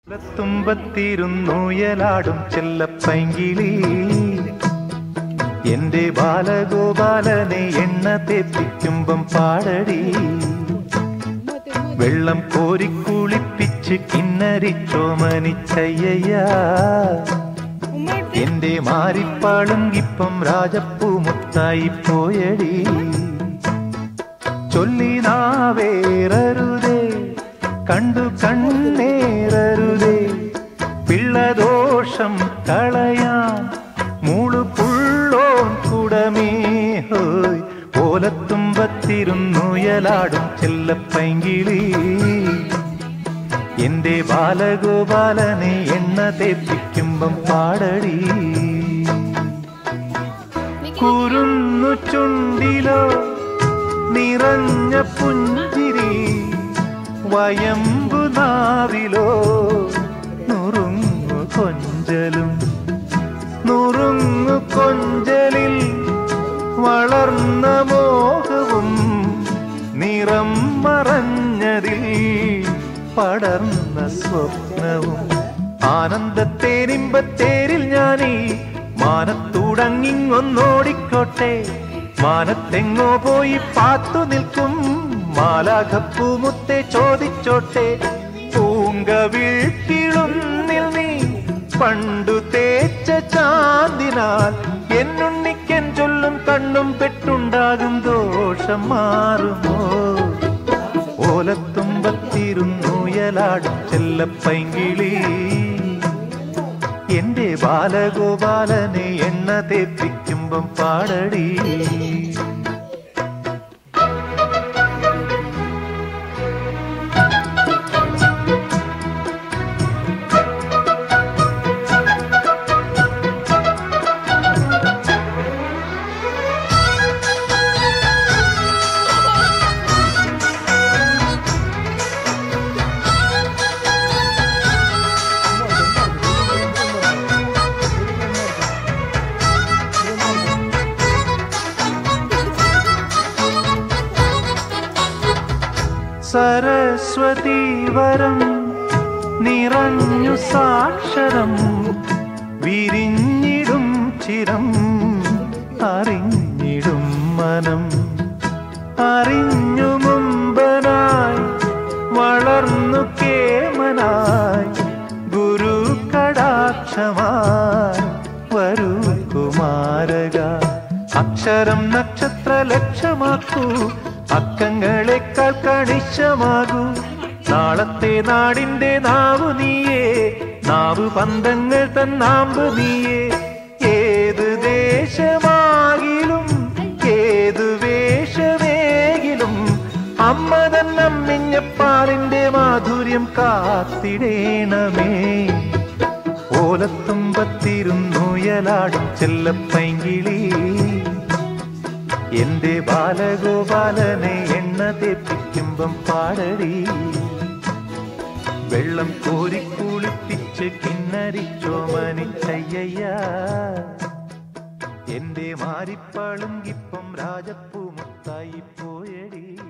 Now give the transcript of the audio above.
തുമ്പത്തിരുന്നുയലാടും ചെല്ലപ്പൈങ്കിളി എന്റെ ബാലഗോപാലനെ എണ്ണ തേപ്പിക്കുമ്പം പാടടി വെള്ളം കോരിക്കുളിപ്പിച്ച് കിന്നരിച്ചോമനിച്ചയ്യ എന്റെ മാരിപ്പാളുങ്കിപ്പം രാജപ്പൂ മുത്തായി പോയടി ചൊല്ലി നാവേറരുതേ കണ്ടു കണ്ണേറരുതേ പിള്ളദോഷം കളയാൻ മൂളു പുള്ളോൻ കുടമേ ഹോയ് ഓലത്തുമ്പത്തിരുന്നുയലാടും ചെല്ലപ്പൈങ്കിളി എന്റെ ബാലഗോപാലനെ എണ്ണ തേപ്പിക്കുമ്പം പാടടി കുരുന്നു ചുണ്ടിലോ നിറഞ്ഞ പുഞ്ചിരി വയമ്പു നാവിലോ നുറുങ്ങു കൊഞ്ചലും നുറുങ്ങു കൊഞ്ചലിൽ വളർന്ന മോഹവും നിറം മറഞ്ഞതിൽ പടർന്ന സ്വപ്നവും ആനന്ദത്തേരിമ്പത്തേരിൽ ഞാനീ മാനത്തൂടങ്ങിങ്ങൊന്നോടിക്കോട്ടെ മാനത്തെങ്ങോ പോയി പാത്തു നിൽക്കും മാലാഖപ്പൂമുത്തെ ചോദിച്ചോട്ടെ പൂങ്കവിഴ്ക്കിളുന്നിൽ നീ പണ്ടു തേച്ച ചാന്തിനാൽ എന്നുണ്ണിക്കൻ ചൊല്ലും കണ്ണും പെട്ടുണ്ടാകും ദോഷം മാറുമോ ഓലത്തുമ്പത്തിരുന്നുയലാടും ചെല്ലപ്പൈങ്കിളി എന്റെ ബാലഗോപാലനെ എണ്ണ തേപ്പിക്കുമ്പം പാടടി സരസ്വതി വരം നിറഞ്ഞു സാക്ഷരം വിരിഞ്ഞിടും ചിരം അറിഞ്ഞിടും മനം അറിഞ്ഞു മുമ്പനായി വളർന്നു കേമനായി ഗുരു കടാക്ഷമായി വരൂ കുമാരക അക്ഷരം നക്ഷത്ര ലക്ഷ്യമാക്കൂ അക്കങ്ങളെക്കാൾ കണിശമാകൂ നാളത്തെ നാടിന്റെ നാവു നീയേ നാവു പന്തങ്ങൾ തന്നാമ്പ് നീയേ ഏത് ദേശമാകിലും ഏതു വേഷമേകിലും അമ്മ തന്നമ്മിഞ്ഞപ്പാലിന്റെ മാധുര്യം കാത്തിടേണമേ ഓലത്തുമ്പത്തിരുന്നുയലാടും ചെല്ലപ്പൈങ്കിളി എന്റെ ബാലഗോപാലനെ എണ്ണ തേപ്പിക്കുമ്പം പാടടി വെള്ളം കോരി കുളിപ്പിച്ച് കിന്നരിച്ചോമനിച്ചയ്യ എന്റെ മാരിപ്പളുങ്കിപ്പം രാജപ്പൂ മുത്തായി പോയടി